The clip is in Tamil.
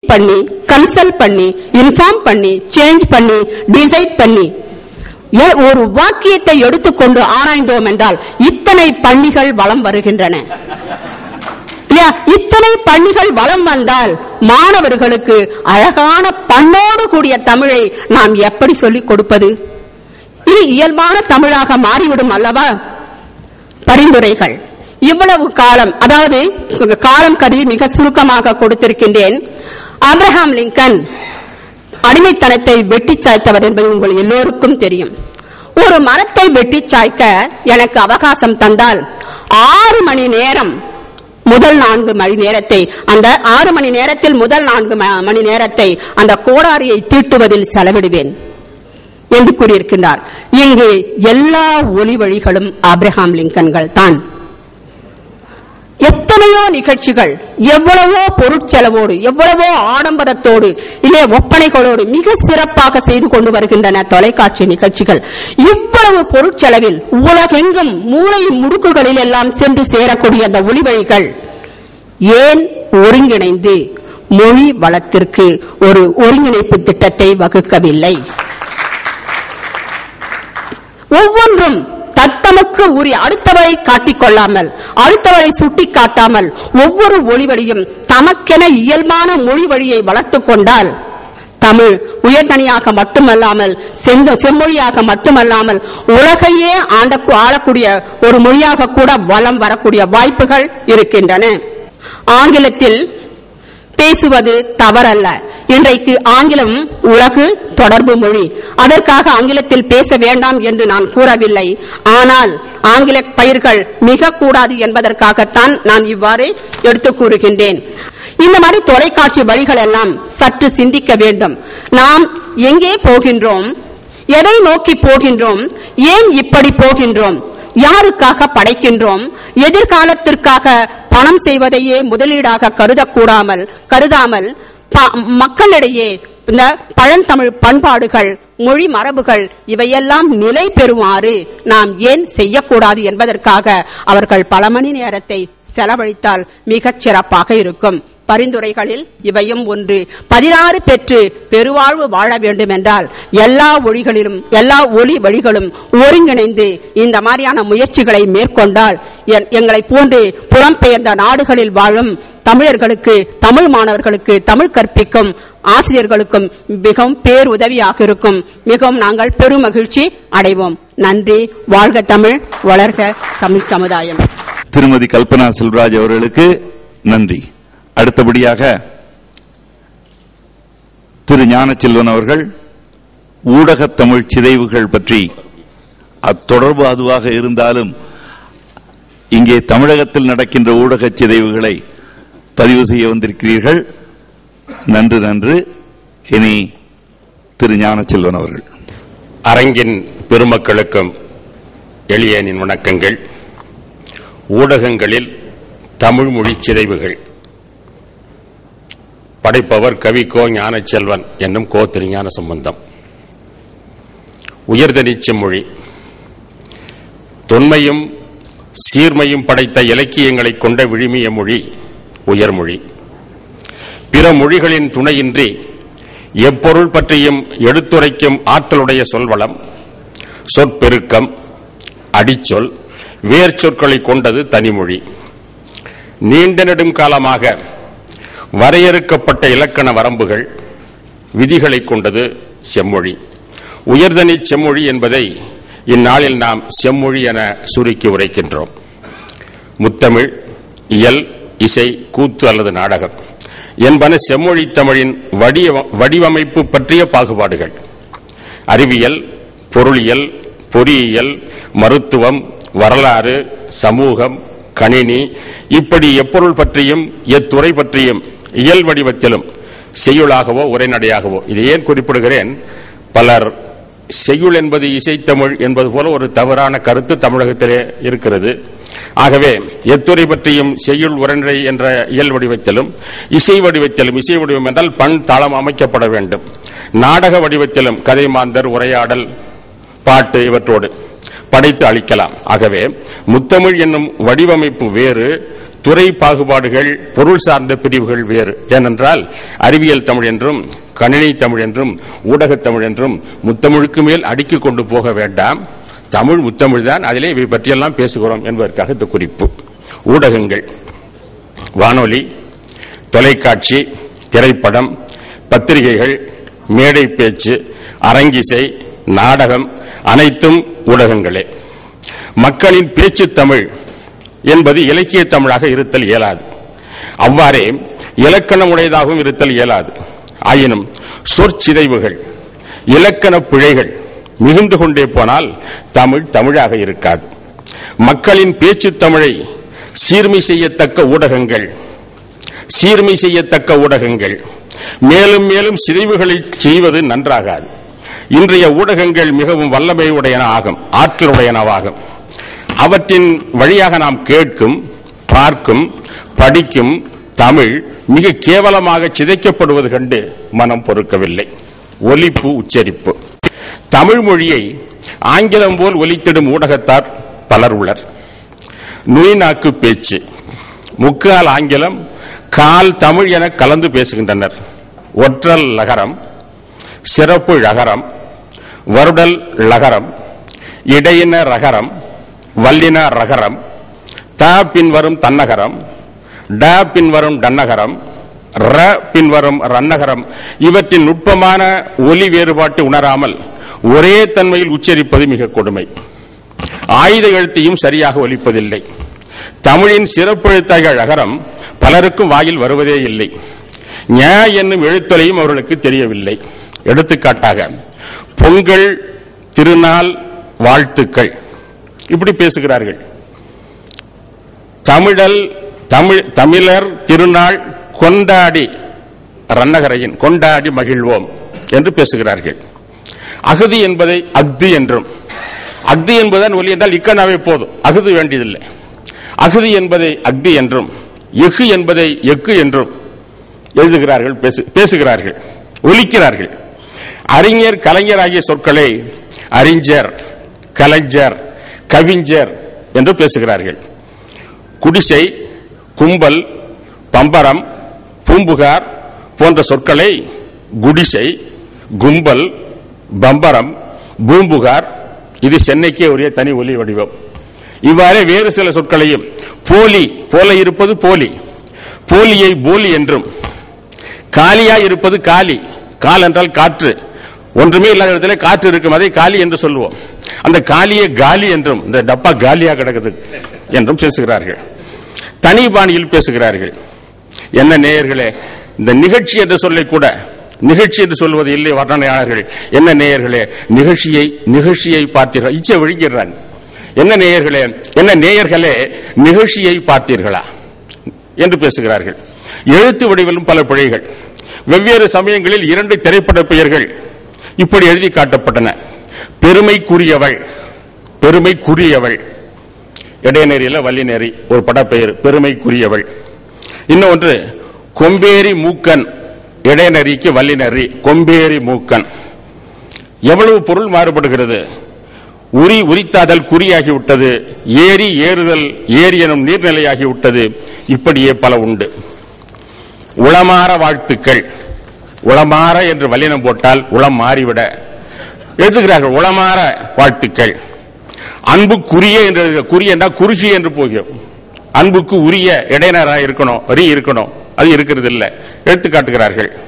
பண்ணி கன்சல்ட் பண்ணி இன்ஃபார்ம் பண்ணி சேஞ்ச் பண்ணி டிசைட் பண்ணி ஏ- ஒரு வாக்கியத்தை எடுத்துக்கொண்டு ஆராய்ந்தோம் என்றால் இத்தனை பள்ளிகள் வலம் வருகின்றன இல்லையா இத்தனை பள்ளிகள் வலம் வந்தால் மாணவர்களுக்கு அழகான பண்ணோடு கூடிய தமிழை நாம் எப்படி சொல்லிக் கொடுப்பது இது இயல்பான தமிழாக மாறிவிடும் அல்லவா பரிந்துரைகள் இவ்வளவு காலம் அதாவது காலம் கருதி மிக சுருக்கமாக கொடுத்திருக்கின்றேன் ஆபிரகாம் லிங்கன் அடிமைத்தனத்தை வெட்டி சாய்த்தவர் என்பது உங்கள் எல்லோருக்கும் தெரியும் ஒரு மரத்தை வெட்டி சாய்க்க எனக்கு அவகாசம் தந்தால் ஆறு மணி நேரம் முதல் நான்கு மணி நேரத்தை அந்த ஆறு மணி நேரத்தில் முதல் நான்கு ம- மணி நேரத்தை அந்த கோடாரியை தீட்டுவதில் செலவிடுவேன் என்று கூறியிருக்கின்றார் இங்கு எல்லா ஒளி வழிகளும் ஆபிரகாம் லிங்கன்கள் தான் எத்தனையோ நிகழ்ச்சிகள் எவ்வளவோ பொருட்செலவோடு எவ்வளவோ ஆடம்பரத்தோடு இல்லே ஒப்பனைகளோடு மிக சிறப்பாக செய்து கொண்டு வருகின்றன தொலைக்காட்சி நிகழ்ச்சிகள் இவ்வளவு பொருட்செலவில் உலகெங்கும் மூளை முடுக்குகளில் எல்லாம் சென்று சேரக்கூடிய அந்த ஒளிவழிகள் ஏன் ஒருங்கிணைந்து மொழி வளத்திற்கு ஒரு ஒருங்கிணைப்பு திட்டத்தை வகுக்கவில்லை ஒவ்வொன்றும் தத்தமக்கு உரிய அடுத்தவரை காட்டிக் கொள்ளாமல் அடுத்தவரை சுட்டி காட்டாமல் ஒவ்வொரு ஒளிவழியும் தமக்கென இயல்பான மொழி வழியை வளர்த்துக் கொண்டால் தமிழ் உயர்தனியாக மட்டுமல்லாமல் செந்த செம்மொழியாக மட்டுமல்லாமல் உலகையே ஆண்ட ஆளக்கூடிய ஒரு மொழியாக கூட வளம் வரக்கூடிய வாய்ப்புகள் இருக்கின்றன ஆங்கிலத்தில் பேசுவது தவறல்ல இன்றைக்கு ஆங்கிலம் உலகு தொடர்பு மொழி அதற்காக ஆங்கிலத்தில் பேச வேண்டாம் என்று நான் கூறவில்லை ஆனால் ஆங்கில பயிர்கள் மிக கூடாது என்பதற்காகத்தான் நான் இவ்வாறு எடுத்து கூறுகின்றேன் இந்த மாதிரி தொலைக்காட்சி வழிகள் எல்லாம் சற்று சிந்திக்க வேண்டும் நாம் எங்கே போகின்றோம் எதை நோக்கி போகின்றோம் ஏன் இப்படி போகின்றோம் யாருக்காக படைக்கின்றோம் எதிர்காலத்திற்காக பணம் செய்வதையே முதலீடாக கருதக்கூடாமல் கருதாமல் ப- மக்களிடையே இந்த பழந்தமிழ் பண்பாடுகள் மொழி மரபுகள் இவையெல்லாம் நிலை பெறுமாறு நாம் ஏன் செய்யக்கூடாது என்பதற்காக அவர்கள் பல மணி நேரத்தை செலவழித்தால் மிகச் சிறப்பாக இருக்கும் பரிந்துரைகளில் இவையும் ஒன்று பதினாறு பெற்று பெருவாழ்வு வாழ வேண்டும் என்றால் எல்லா ஒளிகளிலும் எல்லா ஒளி வழிகளும் ஒருங்கிணைந்து இந்த மாதிரியான முயற்சிகளை மேற்கொண்டால் எ- எங்களை போன்று புலம்பெயர்ந்த நாடுகளில் வாழும் தமிழர்களுக்கு தமிழ் மாணவர்களுக்கு தமிழ் கற்பிக்கும் ஆசிரியர்களுக்கும் மிகவும் பேருதவியாக இருக்கும் மிகவும் நாங்கள் பெருமகிழ்ச்சி அடைவோம் நன்றி வாழ்க தமிழ் வளர்க தமிழ் சமுதாயம் திருமதி கல்பனா செல்வராஜ் அவர்களுக்கு நன்றி அடுத்தபடியாக திரு ஞானச்செல்வன் அவர்கள் ஊடகத் தமிழ் சிதைவுகள் பற்றி அத்தொடர்பு அதுவாக இருந்தாலும் இங்கே தமிழகத்தில் நடக்கின்ற ஊடகச் சிதைவுகளை பதிவு செய்ய வந்திருக்கிறீர்கள் நன்று நன்று இனி திரு ஞானச்செல்வன் அவர்கள் அரங்கின் பெருமக்களுக்கும் எளியனின் வணக்கங்கள் ஊடகங்களில் தமிழ் மொழி சிதைவுகள் படைப்பவர் கவி கோ ஞானச்செல்வன் என்னும் கோ திருஞான சம்பந்தம் உயர்தனிச்ச மொழி தொன்மையும் சீர்மையும் படைத்த இலக்கியங்களை கொண்ட விழுமிய மொழி உயர்மொழி பிற மொழிகளின் துணையின்றி எப்பொருள் பற்றியும் எடுத்துரைக்கும் ஆற்றலுடைய சொல்வளம் சொற்பெருக்கம் அடிச்சொல் வேர் சொற்களை கொண்டது தனிமொழி நீண்ட நெடும் காலமாக வரையறுக்கப்பட்ட இலக்கண வரம்புகள் விதிகளை கொண்டது செம்மொழி உயர்தனி செம்மொழி என்பதை இந்நாளில் நாம் செம்மொழி என சுருக்கி உரைக்கின்றோம் முத்தமிழ் இயல் இசை கூத்து அல்லது நாடகம் என்பன செம்மொழி தமிழின் வடிவ- வடிவமைப்பு பற்றிய பாகுபாடுகள் அறிவியல் பொருளியல் பொறியியல் மருத்துவம் வரலாறு சமூகம் கணினி இப்படி எப்பொருள் பற்றியும் எத்துறை பற்றியும் இயல் வடிவத்திலும் செய்யுளாகவோ உரைநடையாகவோ இதை ஏன் குறிப்பிடுகிறேன் பலர் செய்யுள் என்பது இசைத்தமிழ் என்பது போல ஒரு தவறான கருத்து தமிழகத்திலே இருக்கிறது ஆகவே எத்துறை பற்றியும் செய்யுள் உரைநடை என்ற இயல் வடிவத்திலும் இசை வடிவத்திலும் இசை வடிவம் என்றால் பண் தாளம் அமைக்கப்பட வேண்டும் நாடக வடிவத்திலும் கதை மாந்தர் உரையாடல் பாட்டு இவற்றோடு படைத்து அளிக்கலாம் ஆகவே முத்தமிழ் என்னும் வடிவமைப்பு வேறு துறை பாகுபாடுகள் பொருள் சார்ந்த பிரிவுகள் வேறு ஏனென்றால் அறிவியல் தமிழ் என்றும் கணினி தமிழ் என்றும் ஊடகத் தமிழ் என்றும் முத்தமிழுக்கு மேல் அடுக்கிக் கொண்டு போக வேண்டாம் தமிழ் முத்தமிழ் தான் அதிலே இவை பற்றியெல்லாம் பேசுகிறோம் என்பதற்காக இந்த குறிப்பு ஊடகங்கள் வானொலி தொலைக்காட்சி திரைப்படம் பத்திரிகைகள் மேடை பேச்சு அரங்கிசை நாடகம் அனைத்தும் ஊடகங்களே மக்களின் பேச்சு தமிழ் என்பது இலக்கிய தமிழாக இருத்தல் இயலாது அவ்வாறே இலக்கணம் உடையதாகவும் இருத்தல் இயலாது ஆயினும் சொற்சிதைவுகள் இலக்கண பிழைகள் மிகுந்து கொண்டே போனால் தமிழ் தமிழாக இருக்காது மக்களின் பேச்சு தமிழை சீர்மை செய்யத்தக்க ஊடகங்கள் சீர்மை செய்யத்தக்க ஊடகங்கள் மேலும் மேலும் சிதைவுகளை செய்வது நன்றாகாது இன்றைய ஊடகங்கள் மிகவும் வல்லமை உடையன ஆகும் ஆற்றலுடையனவாகும் அவற்றின் வழியாக நாம் கேட்கும் பார்க்கும் படிக்கும் தமிழ் மிக கேவலமாக சிதைக்கப்படுவது கண்டு மனம் பொறுக்கவில்லை ஒலிப்பு உச்சரிப்பு தமிழ் மொழியை ஆங்கிலம் போல் ஒலித்திடும் ஊடகத்தார் பலர் உள்ளர் நுய்நாக்கு பேச்சு முக்கால் ஆங்கிலம் கால் தமிழ் என கலந்து பேசுகின்றனர் ஒற்றல் லகரம் சிறப்பு ழகரம் வருடல் லகரம் இடையின ரகரம் வல்லின ரகரம் த பின்வரும் தன்னகரம் ட பின்வரும் டன்னகரம் ர பின்வரும் ரன்னகரம் இவற்றின் நுட்பமான ஒலி வேறுபாட்டை உணராமல் ஒரே தன்மையில் உச்சரிப்பது மிக கொடுமை ஆயுத எழுத்தையும் சரியாக ஒலிப்பதில்லை தமிழின் சிறப்பெழுத்தாக அகரம் பலருக்கும் வாயில் வருவதே இல்லை ஞ என்னும் எழுத்தொலையும் அவர்களுக்கு தெரியவில்லை எடுத்துக்காட்டாக பொங்கல் திருநாள் வாழ்த்துக்கள் இப்படி பேசுகிறார்கள் தமிழல் தமிழ் தமிழர் திருநாள் கொண்டாடி ரன்னகரையின் கொண்டாடி மகிழ்வோம் என்று பேசுகிறார்கள் அகுதி என்பதை அக்தி என்றும் அக்தி என்பதன் ஒலி என்றால் இக்கனாவே போதும் அகுதி வேண்டியதில்லை அகுதி என்பதை அக்தி என்றும் எஃகு என்பதை எக்கு என்றும் எழுதுகிறார்கள் பேசு- பேசுகிறார்கள் ஒலிக்கிறார்கள் அறிஞர் கலைஞர் ஆகிய சொற்களை அறிஞர் கலைஞர் கவிஞர் என்று பேசுகிறார்கள் குடிசை கும்பல் பம்பரம் பூம்புகார் போன்ற சொற்களை குடிசை கும்பல் பம்பரம் பூம்புகார் இது சென்னைக்கே உரிய தனி ஒலி வடிவம் இவ்வாறே வேறு சில சொற்களையும் போலி போல இருப்பது போலி போலியை போலி என்றும் காலியாய் இருப்பது காலி கால் என்றால் காற்று ஒன்றுமே இல்லாத இடத்துல காற்று இருக்கும் அதை காலி என்று சொல்லுவோம் அந்த காலியை காலி என்றும் இந்த டப்பா காலியா கிடக்குது என்றும் பேசுகிறார்கள் தனி பாணியில் பேசுகிறார்கள் என்ன நேயர்களே இந்த நிகழ்ச்சி என்ற சொல்லை கூட நிகழ்ச்சி என்று சொல்வது இல்லை வர்ணனையாளர்கள் என்ன நேயர்களே நிகழ்ச்சியை நிகழ்ச்சியை பார்த்தீர்கள் இச்சை விழுங்கிறாங்க என்ன நேயர்களே என்ன நேயர்களே நிகழ்ச்சியை பார்த்தீர்களா என்று பேசுகிறார்கள் எழுத்து வடிவிலும் பல பிழைகள் வெவ்வேறு சமயங்களில் இரண்டு திரைப்பட பெயர்கள் இப்படி எழுதி காட்டப்பட்டன பெருமைக்குரியவள் பெருமைக்குரியவள் இடைநெறியில வள்ளிநெறி ஒரு படப்பெயர் பெருமைக்குரியவள் இன்னொன்று கொம்பேரி மூக்கன் இடைநெறிக்கு வள்ளிநெறி கொம்பேரி மூக்கன் எவ்வளவு பொருள் மாறுபடுகிறது உரி உரித்தாதல் குறியாகி விட்டது ஏரி ஏறுதல் ஏரி எனும் நீர்நிலையாகி விட்டது இப்படியே பல உண்டு உளமாற வாழ்த்துக்கள் உளமாற என்று வல்லினம் போட்டால் உளம் மாறிவிட எழுதுகிறார்கள் உளமாற வாழ்த்துக்கள் அன்புக்குரிய என்று எழுதுக. குறி என்றால் குறுகி என்று போகிறோம் அன்புக்கு உரிய இடைநராக இருக்கணும் ரி இருக்கணும் அது இருக்கிறது இல்லை எடுத்து காட்டுகிறார்கள்